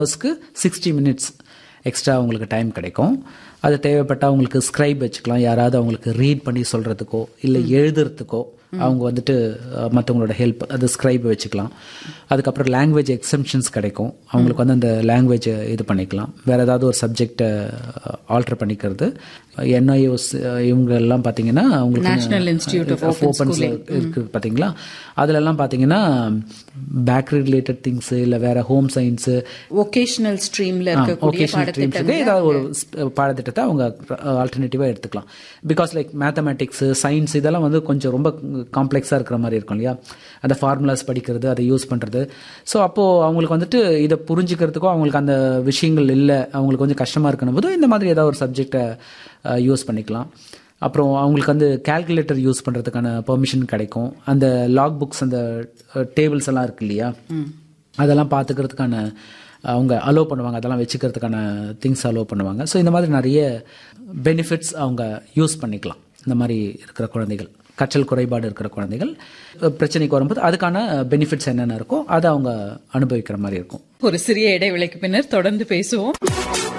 ஹவர்ஸ்க்கு sixty minutes extra அவங்களுக்கு time கிடைக்கும் அது தேவைப்பட்டால் அவங்களுக்கு ஸ்க்ரைப் வச்சுக்கலாம் யாராவது அவங்களுக்கு ரீட் பண்ணி சொல்கிறதுக்கோ இல்லை எழுதுறதுக்கோ அவங்க வந்துட்டு மற்றவங்களோட ஹெல்ப் அது ஸ்க்ரைப் வச்சுக்கலாம் அதுக்கப்புறம் லாங்குவேஜ் எக்ஸம்ஷன்ஸ் கிடைக்கும் அவங்களுக்கு வந்து அந்த லாங்குவேஜை இது பண்ணிக்கலாம் வேறு ஏதாவது ஒரு சப்ஜெக்டை ஆல்டர் பண்ணிக்கிறது என்ஐஓஸ் இவங்க எல்லாம் பார்த்தீங்கன்னா National Institute of Open opens இருக்குது பார்த்தீங்களா அதுலெல்லாம் பார்த்தீங்கன்னா பேக் ரிலேட்டட் திங்ஸு இல்லை வேறு ஹோம் சயின்ஸு ஒகேஷனல் ஸ்ட்ரீம்ல இருக்கக்கூடிய ஒகேஷனல் ஸ்ட்ரீம்ஸுக்கு ஏதாவது ஒரு ஸ்- பாடத்திட்டத்தை அவங்க ஆல்டர்னேட்டிவாக எடுத்துக்கலாம் பிகாஸ் லைக் மேத்தமேட்டிக்ஸ் சயின்ஸ் இதெல்லாம் வந்து கொஞ்சம் ரொம்ப காம்ப்ளெக்ஸாக இருக்கிற மாதிரி இருக்கும் இல்லையா அந்த ஃபார்முலாஸ் படிக்கிறது அதை யூஸ் பண்ணுறது ஸோ அப்போது அவங்களுக்கு வந்துட்டு இதை புரிஞ்சுக்கிறதுக்கோ அவங்களுக்கு அந்த விஷயங்கள் இல்லை அவங்களுக்கு கொஞ்சம் கஷ்டமாக இருக்கணும் போது இந்த மாதிரி ஏதாவது ஒரு சப்ஜெக்டை யூஸ் பண்ணிக்கலாம் அப்புறம் அவங்களுக்கு வந்து கால்குலேட்டர் யூஸ் பண்ணுறதுக்கான பெர்மிஷன் கிடைக்கும் அந்த லாக் புக்ஸ் அந்த டேபிள்ஸ் எல்லாம் இருக்கு இல்லையா அதெல்லாம் பார்த்துக்கிறதுக்கான அவங்க அலோவ் பண்ணுவாங்க அதெல்லாம் வச்சுக்கிறதுக்கான திங்ஸ் அலோவ் பண்ணுவாங்க ஸோ இந்த மாதிரி நிறைய பெனிஃபிட்ஸ் அவங்க யூஸ் பண்ணிக்கலாம் இந்த மாதிரி இருக்கிற குழந்தைகள் கற்றல் குறைபாடு இருக்கிற குழந்தைகள் அஹ், பிரச்சனைக்கு வரும்போது அதுக்கான பெனிஃபிட்ஸ் என்னென்ன இருக்கோ அதை அவங்க அனுபவிக்கிற மாதிரி இருக்கும் ஒரு சிறிய இடைவேளைக்கு பின்னர் தொடர்ந்து பேசுவோம்